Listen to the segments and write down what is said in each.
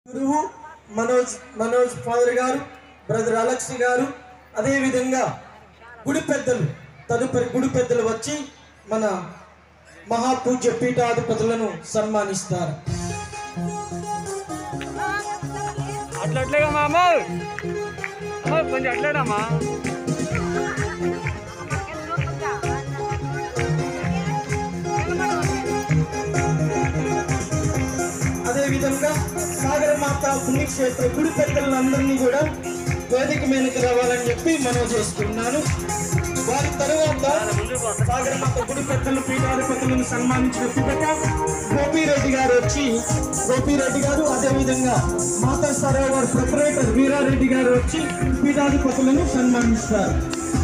గురువు మనోజ్ మనోజ్ ఫాదర్ గారు brother Alex గారు అదేవిధంగా గుడి పెద్దలు తదుపరి గుడి పెద్దలు వచ్చి మన మహాపూజ్య పీఠాధిపతులను సన్మానిస్తారు అట్లా అట్లేగా మామ అమ్మ, కొంచెం అట్లేడమ్మా అదేవిధంగా సాగరమాత పుణ్యక్షేత్ర గుడి పెద్దలందరినీ కూడా వేదిక మీదకి రావాలని చెప్పి మనం చేస్తున్నాను వారి తరువాత సాగరమాత గుడి పెద్దలు పీఠాధిపతులను సన్మానించిన పిదక గోపిరెడ్డి గారు వచ్చి గోపిరెడ్డి గారు అదేవిధంగా మాతా సరోవర్ ప్రొపరేటర్ వీరారెడ్డి గారు వచ్చి పీఠాధిపతులను సన్మానిస్తారు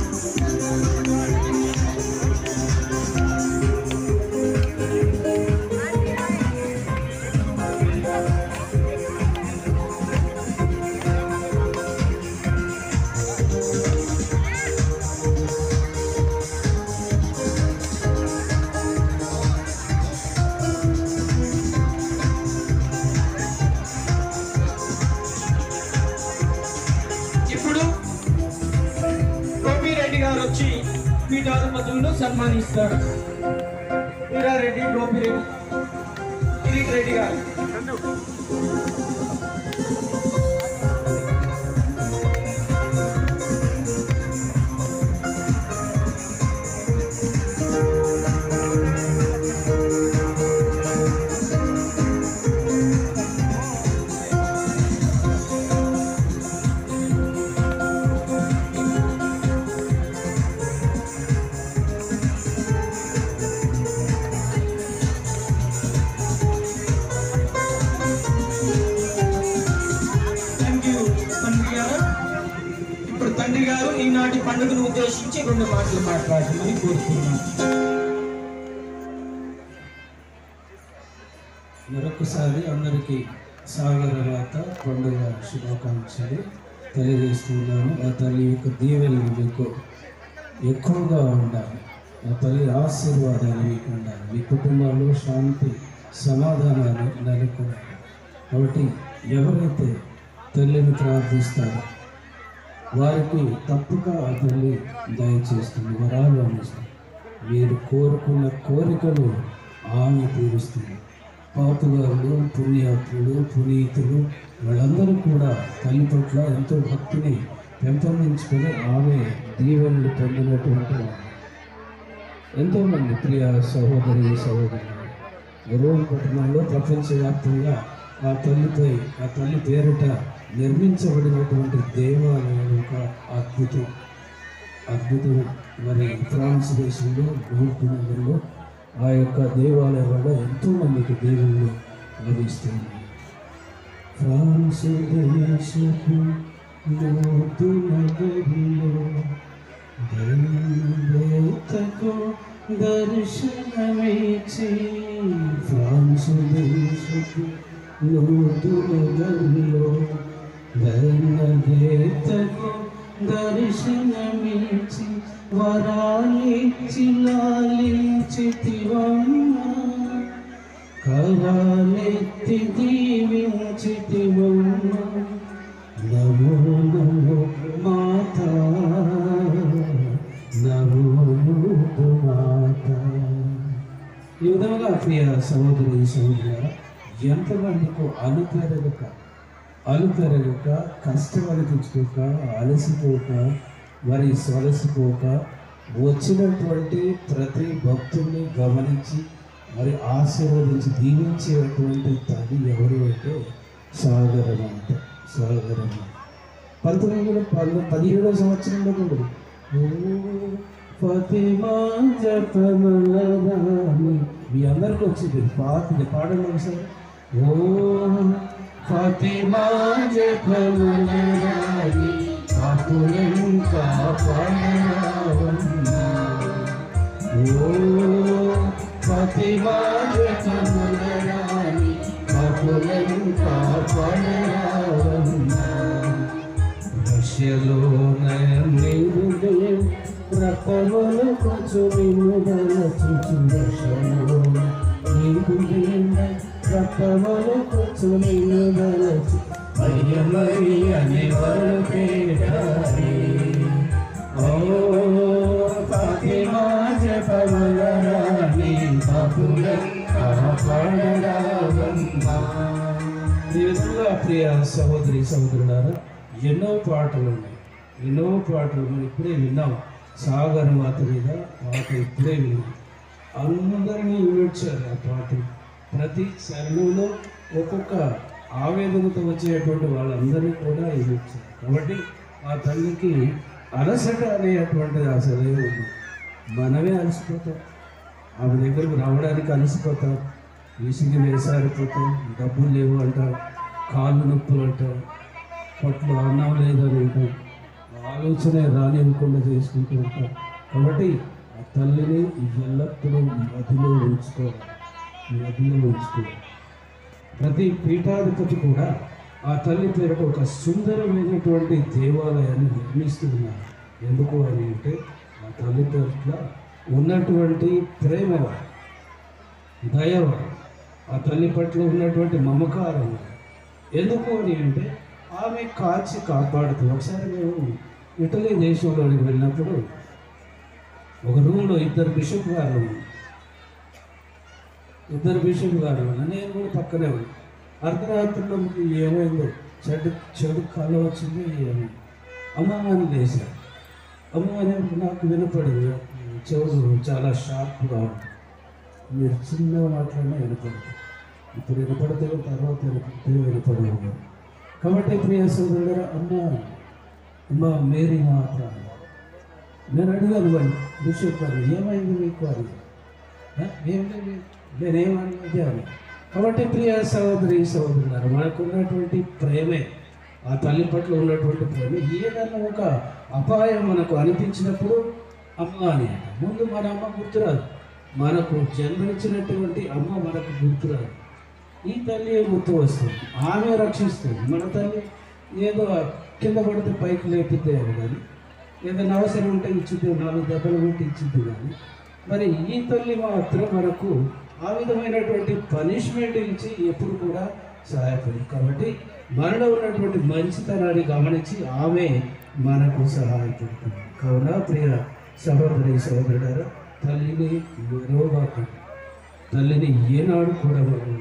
ఇప్పుడు గోపిరెడ్డి గారు వచ్చి పీఠాధిపతులను సన్మానిస్తారు వీరారెడ్డి గోపిరెడ్డి కిరీట్ రెడ్డి గారు థ్యాంక్ యూ తండ్రి గారు ఇప్పుడు తండ్రి గారు ఈనాటి పండుగను ఉద్దేశించి రెండు మాటలు మాట్లాడమని కోరుతున్నాను మరొకసారి అందరికీ సాగరవాత పండుగ శుభాకాంక్షలు తెలియజేస్తున్నాను ఆ తల్లి యొక్క దీవెనలు మీకు ఎక్కువగా ఉండాలి ఆ తల్లి ఆశీర్వాదాలు మీకు ఉండాలి మీ కుటుంబాల్లో శాంతి సమాధానాలు నెలకొనాలి కాబట్టి ఎవరైతే తల్లిని ప్రార్థిస్తారో వారికి తప్పక ఆ తల్లి దయచేస్తుంది వరాలు అందిస్తుంది మీరు కోరుకున్న కోరికలు ఆమె తీరుస్తుంది పాపుగారులు పుణ్యాత్ములు పునీతులు వాళ్ళందరూ కూడా తల్లి పట్ల ఎంతో భక్తిని పెంపొందించుకొని ఆమె దీవెనలు పొందినటువంటి వారు ఎంతోమంది ప్రియ సహోదరి సహోదరులు రోమ్ పట్టణంలో ప్రపంచవ్యాప్తంగా ఆ తల్లిపై ఆ తల్లి పేరిట నిర్మించబడినటువంటి దేవాలయం ఒక అద్భుతం అద్భుతం మరి ఫ్రాన్స్ దేశంలో నూర్పు నగరంలో ఆ యొక్క దేవాలయం వల్ల ఎంతో మందికి దేవుళ్ళు లభిస్తుంది ఫ్రాన్స్ దేశపు నూర్పు నగరిలో దేవతకు దర్శనమిచ్చి ఫ్రాన్స్ దేశపు నూర్పు నగరిలో దేవతకు దర్శనమిచ్చి వరాలిచ్చి లాలించితివమ్మ కరాలెత్తి దీవించితివమ్మ నమో నమో మాత నమో నమో మాత ఈ విధంగా ప్రియ సహోదరి సహోదరు ఎంతమందికి అనుపెరగక అలుపెరగక కష్టపడి తెచ్చుకోక అలసిపోక మరి సొలసిపోక వచ్చినటువంటి ప్రతి భక్తుల్ని గమనించి మరి ఆశీర్వదించి దీవించేటువంటి తల్లి ఎవరు అంటే సాగరమాత సాగరమాత పంతొమ్మిది వందల పది పదిహేడవ సంవత్సరంలో కూడా ఓ ఫతిమా జపమలరాని మీ అందరికీ వచ్చింది పాట పాడండి ఒకసారి ఓ ఫతిమా జపమలరాని కాపులం కాపాడరావన్నా ఓ ఫతిమా జపమలరాని కాపులం కాపాడరావన్నా రష్యలోన హృదయం రకములు కొంచెం చూచు రష్యలోన నీ హృదయం రకములు కొంచెం ఈ విధంగా ప్రియ సహోదరి సహోదరులారా ఎన్నో పాటలు ఉన్నాయి ఎన్నో పాటలు మనం ఇప్పుడే విన్నాం సాగర్ వాత మీద పాట ఇప్పుడే విన్నాం అందరినీ విడిచారు ఆ పాటలు ప్రతి శరణంలో ఒక్కొక్క ఆవేదనతో వచ్చేటువంటి వాళ్ళందరినీ కూడా ఇవ్వచ్చు కాబట్టి ఆ తల్లికి అలసట అనేటువంటిది అసలే ఉంది మనమే అలసిపోతాం ఆమె దగ్గరకు రావడానికి అలసిపోతాం విసిగి వేసారిపోతాం డబ్బులు లేవు అంటాం కాళ్ళు నొప్పులు అంటాం పట్లు అన్నం లేదని అంటాం ఆలోచన రానివ్వకుండా చేసుకుంటూ ఉంటాం కాబట్టి ఆ తల్లిని ఎల్లప్పుడూ మదిలో ఉంచుకోవాలి మదిలో ఉంచుకోవాలి ప్రతి పీఠాధిపతి కూడా ఆ తల్లి పేరుట ఒక సుందరమైనటువంటి దేవాలయాన్ని నిర్మిస్తూ ఉన్నారు ఎందుకు అని అంటే ఆ తల్లి పేరుట ఉన్నటువంటి ప్రేమ దయవ ఆ తల్లి పట్ల ఉన్నటువంటి మమకారం ఎందుకు అని అంటే ఆమె కాచి కాపాడుతూ ఒకసారి మేము ఇటలీ దేశంలోనికి వెళ్ళినప్పుడు ఒక రూమ్లో ఇద్దరు బిషప్ గారు ఉన్నారు. ఇద్దరు బిషప్ గారు ఉన్నారు. నేను కూడా పక్కనే ఉన్నాను అర్ధరాత్రిలో మీకు ఏమైందో చెడు చెడు కళ వచ్చింది ఏమో అమ్మ అని లేచారు అమ్మ అని నాకు వినపడింది చెవులు చాలా షార్ప్గా ఉంది మీరు చిన్నగా మాట్లాడినా వినపడదు ఇప్పుడు వినపడితే తర్వాత వినపడితే వినపడవు కాబట్టి ప్రియ సోదరుడు అమ్మ అమ్మ మేరీ మాత నేను అడిగాను వాళ్ళు బిషప్ గారు ఏమైంది మీకు అని "ఆ, ఏం లేదు నేనేమన్నది అని కాబట్టి ప్రియ సహోదరి సహోదరులారు మనకు ఉన్నటువంటి ప్రేమే ఆ తల్లి పట్ల ఉన్నటువంటి ప్రేమ ఏదన్నా ఒక అపాయం మనకు అనిపించినప్పుడు అమ్మ అని అంట. ముందు మన అమ్మ గుర్తురాదు మనకు జన్మనిచ్చినటువంటి అమ్మ మనకు గుర్తురాదు ఈ తల్లి గుర్తు వస్తుంది ఆమె రక్షిస్తుంది మన తల్లి ఏదో కింద పడితే పైకి లేపితే అని కానీ ఏదైనా అవసరం ఉంటే ఇచ్చుద్ది నాలుగు దెబ్బలు కొట్టి ఇచ్చుద్ది కానీ మరి ఈ తల్లి మాత్రం మనకు ఆ విధమైనటువంటి పనిష్మెంట్ ఇచ్చి ఎప్పుడు కూడా సహాయపడి కాబట్టి మనలో ఉన్నటువంటి మంచితనాన్ని గమనించి ఆమె మనకు సహాయపడుతుంది కావున ప్రియ సహోదరి సహోదరుడారా తల్లిని మరోగాకండి తల్లిని ఏనాడు కూడా మరో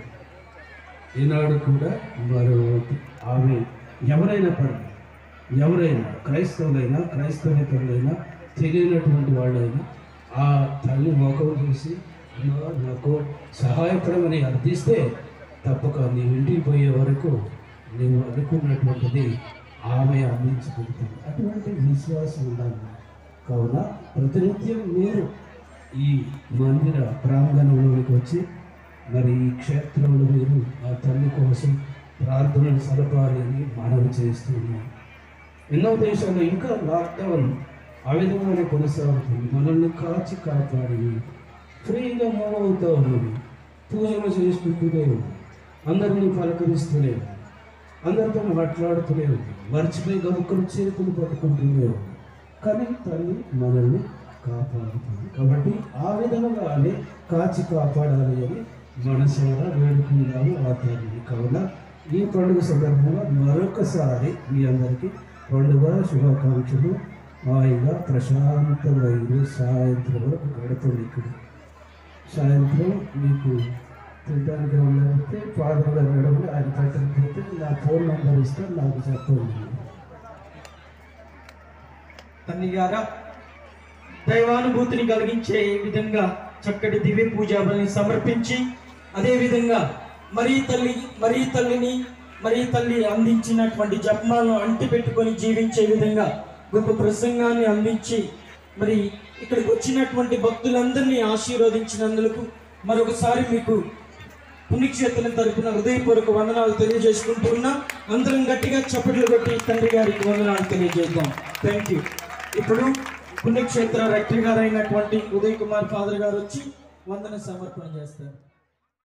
ఈనాడు కూడా మరో ఆమె ఎవరైనా పర్లేదు ఎవరైనా క్రైస్తవులైనా క్రైస్తవేతరులైనా తెలియనటువంటి వాళ్ళైనా ఆ తల్లి మోకం చూసి "అమ్మా, నాకు సహాయపడమని అర్థిస్తే తప్పక నీ ఇంటికి పోయే వరకు నీవు అనుకున్నటువంటిది ఆమె అందించగలుగుతుంది అటువంటి విశ్వాసం ఉండాలి కావున ప్రతినిత్యం మీరు ఈ మందిర ప్రాంగణంలోనికి వచ్చి మరి ఈ క్షేత్రంలో మీరు ఆ తల్లి కోసం ప్రార్థనలు సలపాలి అని మనవి చేస్తున్నాం ఎన్నో దేశాల్లో ఇంకా లాక్డౌన్ ఆ విధంగానే కొనసాగుతుంది మనల్ని కాచి కాపాడి ఫ్రీగా మూవ్ అవుతూ ఉన్నాము పూజలు చేసుకుంటూనే ఉన్నాం అందరినీ పలకరిస్తూనే ఉన్నాం అందరితో మాట్లాడుతూనే ఉన్నాం మర్చిపోయి గబుక్కలు చేతులు పట్టుకుంటూనే ఉన్నాం కానీ తల్లి మనల్ని కాపాడుతుంది కాబట్టి ఆ విధంగానే కాచి కాపాడాలి అని మనసారా వేడుకుందాము ఆ తల్లిని కావున ఈ పండుగ సందర్భంగా మరొకసారి మీ అందరికీ పండుగ శుభాకాంక్షలు హాయిగా ప్రశాంతంగా ఇది సాయంత్రం వరకు గడపండి ఇక్కడ సాయంత్రం మీకు తినడానికి లేకపోతే ఫాదర్ గారు అడగండి ఆయన పెట్టకపోతే నా ఫోన్ నెంబర్ ఇస్తే నాకు చెప్పండి తండ్రి గారా దైవానుభూతిని కలిగించే విధంగా చక్కటి దివ్య పూజాబలిని సమర్పించి అదే విధంగా మరీ తల్లి మరీ తల్లిని మరీ తల్లి అందించినటువంటి జపమాలను అంటి పెట్టుకొని జీవించే విధంగా గొప్ప ప్రసంగాన్ని అందించి మరి ఇక్కడికి వచ్చినటువంటి భక్తులందరినీ ఆశీర్వదించినందుకు మరొకసారి మీకు పుణ్యక్షేత్రం తరపున హృదయపూర్వక వందనాలు తెలియజేసుకుంటున్నా అందరం గట్టిగా చప్పట్లు కొట్టి తండ్రి గారికి వందనాలు తెలియజేద్దాం థ్యాంక్ యూ ఇప్పుడు పుణ్యక్షేత్ర రెక్టర్ గారు అయినటువంటి ఉదయ్ కుమార్ ఫాదర్ గారు వచ్చి వందన సమర్పణ చేస్తారు